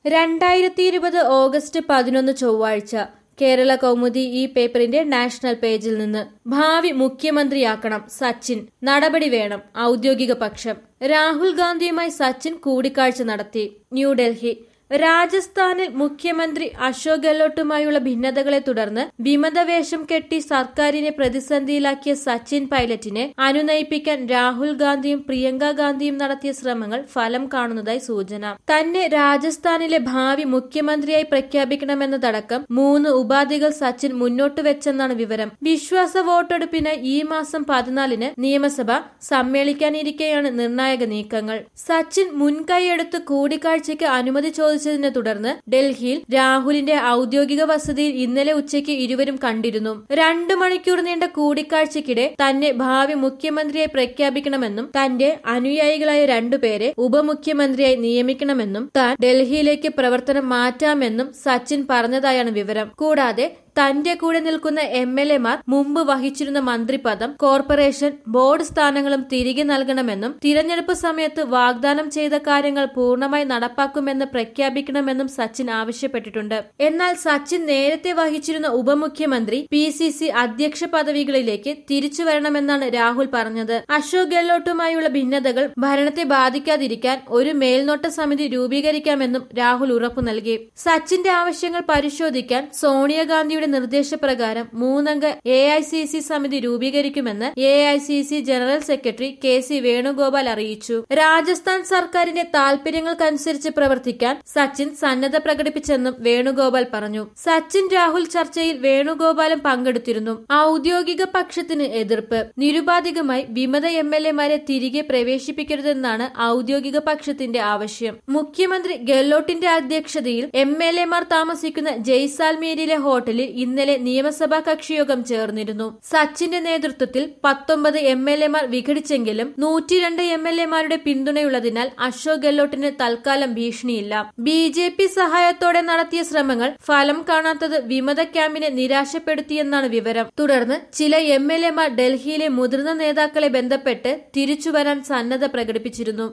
രണ്ടായിരത്തി ഇരുപത് ഓഗസ്റ്റ് പതിനൊന്ന് ചൊവ്വാഴ്ച കേരള കൗമുദി ഈ പേപ്പറിന്റെ നാഷണൽ പേജിൽ നിന്ന് ഭാവി മുഖ്യമന്ത്രിയാക്കണം സച്ചിൻ നടപടി വേണം ഔദ്യോഗിക പക്ഷം രാഹുൽ ഗാന്ധിയുമായി സച്ചിൻ കൂടിക്കാഴ്ച നടത്തി ന്യൂഡൽഹി രാജസ്ഥാനിൽ മുഖ്യമന്ത്രി അശോക് ഗെഹ്ലോട്ടുമായുള്ള ഭിന്നതകളെ തുടർന്ന് വിമതവേഷം കെട്ടി സർക്കാരിനെ പ്രതിസന്ധിയിലാക്കിയ സച്ചിൻ പൈലറ്റിനെ അനുനയിപ്പിക്കാൻ രാഹുൽ ഗാന്ധിയും പ്രിയങ്ക ഗാന്ധിയും നടത്തിയ ശ്രമങ്ങൾ ഫലം കാണുന്നതായി സൂചന തന്നെ രാജസ്ഥാനിലെ ഭാവി മുഖ്യമന്ത്രിയായി പ്രഖ്യാപിക്കണമെന്നതടക്കം മൂന്ന് ഉപാധികൾ സച്ചിൻ മുന്നോട്ട് വെച്ചെന്നാണ് വിവരം വിശ്വാസ വോട്ടെടുപ്പിന് ഈ മാസം പതിനാലിന് നിയമസഭ സമ്മേളിക്കാനിരിക്കെയാണ് നിർണായക നീക്കങ്ങൾ സച്ചിൻ മുൻകൈയെടുത്ത് കൂടിക്കാഴ്ചയ്ക്ക് അനുമതി ചോദിച്ചതിനെ തുടർന്ന് ഡൽഹിയിൽ രാഹുലിന്റെ ഔദ്യോഗിക വസതിയിൽ ഇന്നലെ ഉച്ചയ്ക്ക് ഇരുവരും കണ്ടിരുന്നു രണ്ടു മണിക്കൂർ നീണ്ട കൂടിക്കാഴ്ചയ്ക്കിടെ തന്നെ ഭാവി മുഖ്യമന്ത്രിയായി പ്രഖ്യാപിക്കണമെന്നും തന്റെ അനുയായികളായ രണ്ടുപേരെ ഉപമുഖ്യമന്ത്രിയായി നിയമിക്കണമെന്നും താൻ ഡൽഹിയിലേക്ക് പ്രവർത്തനം മാറ്റാമെന്നും സച്ചിൻ പറഞ്ഞതായാണ് വിവരം കൂടാതെ തന്റെ കൂടെ നിൽക്കുന്ന എം എൽ എമാർ മുമ്പ് വഹിച്ചിരുന്ന മന്ത്രിപദം കോർപ്പറേഷൻ ബോർഡ് സ്ഥാനങ്ങളും തിരികെ നൽകണമെന്നും തിരഞ്ഞെടുപ്പ് സമയത്ത് വാഗ്ദാനം ചെയ്ത കാര്യങ്ങൾ പൂർണ്ണമായി നടപ്പാക്കുമെന്ന് പ്രഖ്യാപിക്കണമെന്നും സച്ചിൻ ആവശ്യപ്പെട്ടിട്ടുണ്ട് എന്നാൽ സച്ചിൻ നേരത്തെ വഹിച്ചിരുന്ന ഉപമുഖ്യമന്ത്രി പി സി സി അധ്യക്ഷ പദവികളിലേക്ക് തിരിച്ചു വരണമെന്നാണ് രാഹുൽ പറഞ്ഞത് അശോക് ഗെഹ്ലോട്ടുമായുള്ള ഭിന്നതകൾ ഭരണത്തെ ബാധിക്കാതിരിക്കാൻ ഒരു മേൽനോട്ട സമിതി രൂപീകരിക്കാമെന്നും രാഹുൽ ഉറപ്പു നൽകി സച്ചിന്റെ ആവശ്യങ്ങൾ പരിശോധിക്കാൻ സോണിയാഗാന്ധിയുടെ നിർദ്ദേശപ്രകാരം മൂന്നംഗ എ ഐ സി സി സമിതി രൂപീകരിക്കുമെന്ന് A I C C general secretary K C Venugopal അറിയിച്ചു രാജസ്ഥാൻ സർക്കാരിന്റെ താൽപര്യങ്ങൾക്കനുസരിച്ച് പ്രവർത്തിക്കാൻ സച്ചിൻ സന്നദ്ധ പ്രകടിപ്പിച്ചെന്നും വേണുഗോപാൽ പറഞ്ഞു സച്ചിൻ രാഹുൽ ചർച്ചയിൽ വേണുഗോപാലും പങ്കെടുത്തിരുന്നു ഔദ്യോഗിക പക്ഷത്തിന് എതിർപ്പ് നിരുപാധികമായി വിമത എം എൽ എമാരെ തിരികെ പ്രവേശിപ്പിക്കരുതെന്നാണ് ഔദ്യോഗിക പക്ഷത്തിന്റെ ആവശ്യം മുഖ്യമന്ത്രി ഗെഹ്ലോട്ടിന്റെ അധ്യക്ഷതയിൽ എം എൽ എമാർ താമസിക്കുന്ന ജയ്സാൽമീരിലെ ഹോട്ടലിൽ ഇന്നലെ നിയമസഭാ കക്ഷിയോഗം ചേർന്നിരുന്നു സച്ചിന്റെ നേതൃത്വത്തിൽ പത്തൊമ്പത് എം എൽ എമാർ വിഘടിച്ചെങ്കിലും നൂറ്റിരണ്ട് എം എൽ എമാരുടെ പിന്തുണയുള്ളതിനാൽ അശോക് ഗെഹ്ലോട്ടിന് തൽക്കാലം ഭീഷണിയില്ല ബി ജെ പി സഹായത്തോടെ നടത്തിയ ശ്രമങ്ങൾ ഫലം കാണാത്തത് വിമത ക്യാമ്പിനെ നിരാശപ്പെടുത്തിയെന്നാണ് വിവരം തുടർന്ന് ചില എം എൽ എമാർ ഡൽഹിയിലെ മുതിർന്ന നേതാക്കളെ ബന്ധപ്പെട്ട് തിരിച്ചുവരാൻ സന്നദ്ധ പ്രകടിപ്പിച്ചിരുന്നു